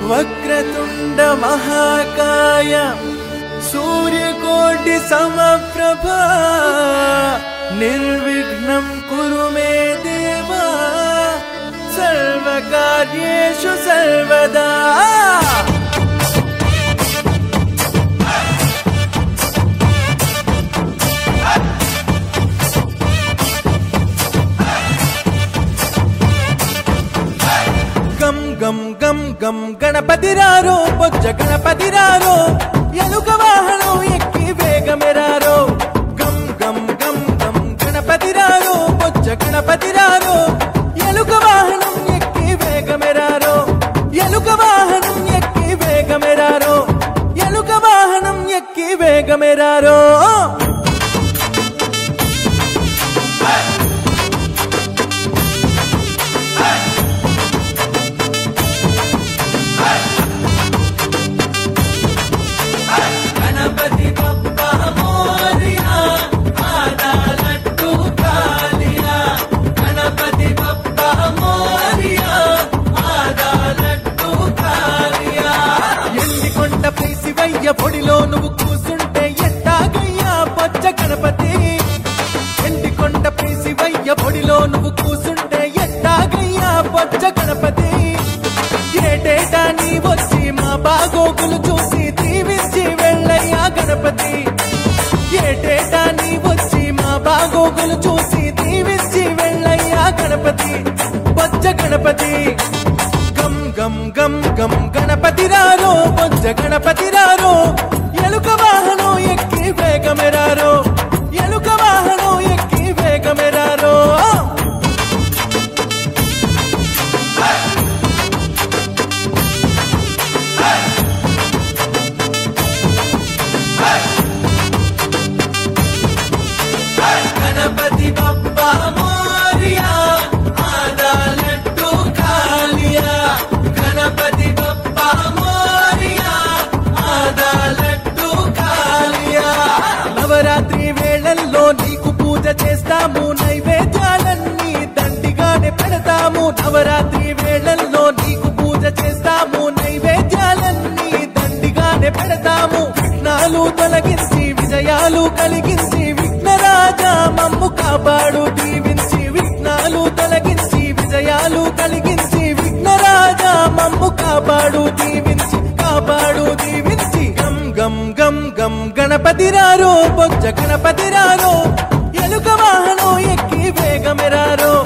వక్రతుండ మహాకాయ సూర్యకోటి సమప్రభ నిర్విఘ్నం కురు మే దేవా సర్వకార్యేషు సర్వదా గం గం గం గం గణపతి రారో బొజ్జ గణపతి రారో ఎలుక వాహనం ఎక్కి వేగమెరారో గం గం గం గం గణపతి రారో బొజ్జ గణపతి రారో ఎలుక వాహనం ఎక్కి వేగమెరారో ఎలుక వాహనం ఎక్కి వేగమెరారో ఎలుక వాహనం ఎక్కి వేగమెరారో గణపతి బప్ప మోరియా ఆదాలట్టు కాలియా గణపతి బప్ప మోరియా ఆదాలట్టు కాలియా ఎండి కొండ శివయ్య పొడిలో నువ్వు కూసుంటే ఎట్టాగయ్యా బొజ్జ గణపతి ఎండి కొండ శివయ్య పొడిలో నువ్వు కూసుంటే ఎట్టాగయ్యా బొజ్జ గణపతి ఏటేటా నీ వచ్చి మా బాగోగులు చూసి దీవించి వెళ్ళయ్యా గణపతి ఏటేటా నీ వచ్చి మా బాగోగులు చూసి దీవించి వెళ్ళయ్యా గణపతి బొజ్జ గణపతి గం గం గం గం గణపతి రారో బొజ్జ గణపతి రారో ఎలుక వాహనం ఎక్కి వేగమెరారో ఎలుక వాహనం ఎక్కి వేగమెరారో గణపతి బప్ప మోరియా ఆదాలట్టు కాలియా గణపతి బప్ప మోరియా ఆదాలట్టు కాలియా నవరాత్రి వేళల్లో నీకు పూజ చేస్తాము నైవేద్యాలన్నీ దండిగానే పెడతాము నవరాత్రి వేళల్లో నీకు పూజ చేస్తాము నైవేద్యాలన్నీ దండిగానే పెడతాము విఘ్నాలు తొలగించి విజయాలు కలిగించి విఘ్నరాజా మమ్ము కాపాడు దీవించి విఘ్నాలు తొలగించి విజయాలు కలిగించి విఘ్నరాజా మమ్ము కాపాడు దీవించి కాపాడు దీవించి గం గం గం గం గణపతి రారో బొజ్జ గణపతి రారో ఎలుక వాహనం ఎక్కి వేగమెరారో